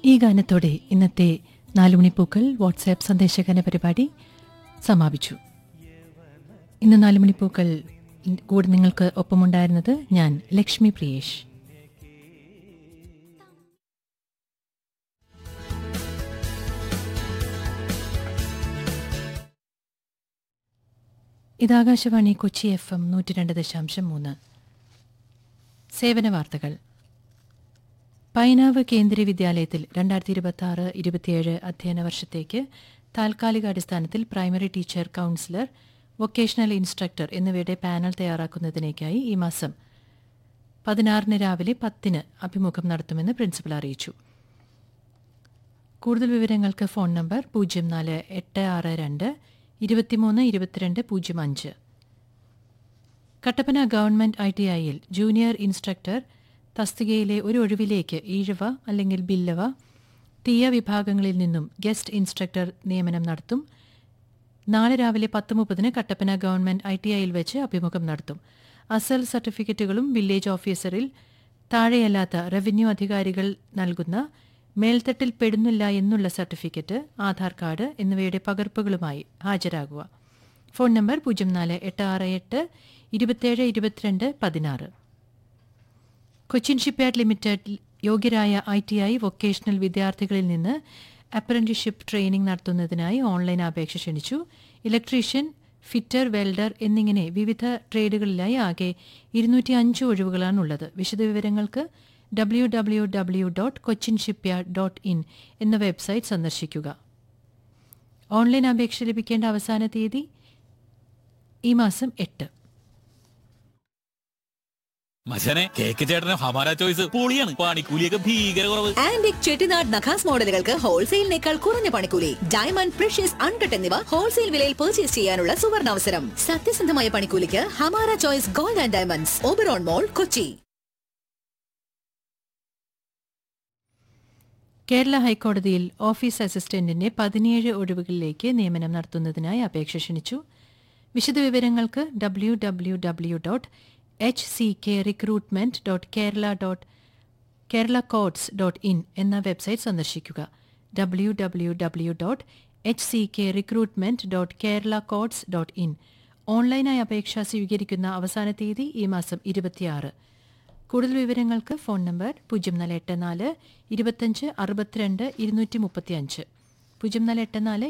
ഈ ഗാനത്തോടെ ഇന്നത്തെ നാലുമണിപ്പൂക്കൾ വാട്സാപ്പ് സന്ദേശഗാന പരിപാടി സമാപിച്ചു ഇന്ന് നാലുമണിപ്പൂക്കൾ കൂടെ നിങ്ങൾക്ക് ഒപ്പമുണ്ടായിരുന്നത് ഞാൻ ലക്ഷ്മി പ്രിയേഷ് ഇതാകാശവാണി കൊച്ചി എഫ് എം നൂറ്റി രണ്ട് ദശാംശം മൂന്ന് സേവന വാർത്തകൾ പൈനാവ് കേന്ദ്രീയ വിദ്യാലയത്തിൽ രണ്ടായിരത്തി ഇരുപത്തി ആറ് ഇരുപത്തിയേഴ് അധ്യയന വർഷത്തേക്ക് താൽക്കാലിക അടിസ്ഥാനത്തിൽ primary teacher counsellor vocational instructor എന്നിവയുടെ പാനൽ തയ്യാറാക്കുന്നതിനേക്കായി ഈ മാസം പതിനാറിന് രാവിലെ പത്തിന് അഭിമുഖം നടത്തുമെന്ന് പ്രിൻസിപ്പൽ അറിയിച്ചു കൂടുതൽ വിവരങ്ങൾക്ക് ഫോൺ നമ്പർ പൂജ്യം നാല് എട്ട് ആറ് രണ്ട് ഇരുപത്തിമൂന്ന് ഇരുപത്തിരണ്ട് പൂജ്യം അഞ്ച് കട്ടപ്പന ഗവൺമെന്റ് ഐ ടി ഐയിൽ ജൂനിയർ ഇൻസ്ട്രക്ടർ തസ്തികയിലെ ഒരു ഒഴിവിലേക്ക് ഈഴവ അല്ലെങ്കിൽ ബില്ലവ തീയ വിഭാഗങ്ങളിൽ നിന്നും ഗസ്റ്റ് ഇൻസ്ട്രക്ടർ നിയമനം നടത്തും നാളെ രാവിലെ പത്ത് മുപ്പതിന് കട്ടപ്പന ഗവൺമെന്റ് ഐ ടി ഐയിൽ വെച്ച് അഭിമുഖം നടത്തും അസൽ സർട്ടിഫിക്കറ്റുകളും വില്ലേജ് ഓഫീസറിൽ താഴെയല്ലാത്ത റവന്യൂ അധികാരികൾ നൽകുന്ന മേൽത്തട്ടിൽ പെടുന്നില്ല എന്നുള്ള സർട്ടിഫിക്കറ്റ് ആധാർ കാർഡ് എന്നിവയുടെ പകർപ്പുകളുമായി ഹാജരാകുക ഫോൺ നമ്പർ പൂജ്യം നാല് എട്ട് ആറ് എട്ട് ഇരുപത്തേഴ് ഇരുപത്തിരണ്ട് പതിനാറ് കൊച്ചിൻ ഷിപ്പ്യാർഡ് ലിമിറ്റഡ് യോഗ്യരായ ഐ ടി ഐ വൊക്കേഷണൽ വിദ്യാർത്ഥികളിൽ നിന്ന് അപ്രന്റീസ്ഷിപ്പ് ട്രെയിനിംഗ് നടത്തുന്നതിനായി ഓൺലൈൻ അപേക്ഷ ക്ഷണിച്ചു ഇലക്ട്രീഷ്യൻ ഫിറ്റർ വെൽഡർ എന്നിങ്ങനെ വിവിധ ട്രേഡുകളിലായി ആകെ ഇരുന്നൂറ്റി അഞ്ച് ഒഴിവുകളാണുള്ളത് വിശദവിവരങ്ങൾക്ക് W W W dot Cochin shipyard dot in എന്ന വെബ്സൈറ്റ് സന്ദർശിക്കുക ഓൺലൈൻ അപേക്ഷ ലഭിക്കേണ്ട അവസാന തീയതി ഈ മാസം എട്ട് മച്ചനെ കേക്ക് ചേട്ടന് ഹമാര ചോയ്സ് പൊളിയാണ് പണിക്കൂലിയൊക്കെ ഭീകര കുറവ് ആന്റിക് ചെട്ടിനാട് നഖാസ് മോഡലുകൾക്ക് ഹോൾസെയിലിനേക്കാൾ കുറഞ്ഞ പണിക്കൂലി ഡയമണ്ട് പ്രഷ്യസ് അൺകട്ട് എന്നിവ ഹോൾസെയിൽ വിലയിൽ പർച്ചേസ് ചെയ്യാനുള്ള സുവർണാവസരം സത്യസന്ധമായ പണിക്കൂലിക്ക് Hamara choice gold and diamonds Oberon mall Kochi Kerala ഹൈക്കോടതിയിൽ ഓഫീസ് അസിസ്റ്റന്റിന്റെ പതിനേഴ് ഒഴിവുകളിലേക്ക് നിയമനം നടത്തുന്നതിനായി അപേക്ഷ ക്ഷണിച്ചു വിശദവിവരങ്ങൾക്ക് W W W dot H C K recruitment dot Kerala dot Kerala courts dot in എന്ന വെബ്സൈറ്റ് സന്ദർശിക്കുക W W W dot H C K recruitment dot Kerala courts dot in ഓൺലൈനായി അപേക്ഷ സ്വീകരിക്കുന്ന അവസാന തീയതി ഈ മാസം ഇരുപത്തിയാറ് കൂടുതൽ വിവരങ്ങൾക്ക് ഫോൺ നമ്പർ പൂജ്യം നാല് എട്ട് നാല് ഇരുപത്തഞ്ച് അറുപത്തിരണ്ട് ഇരുന്നൂറ്റി മുപ്പത്തിയഞ്ച് പൂജ്യം നാല് എട്ട് നാല്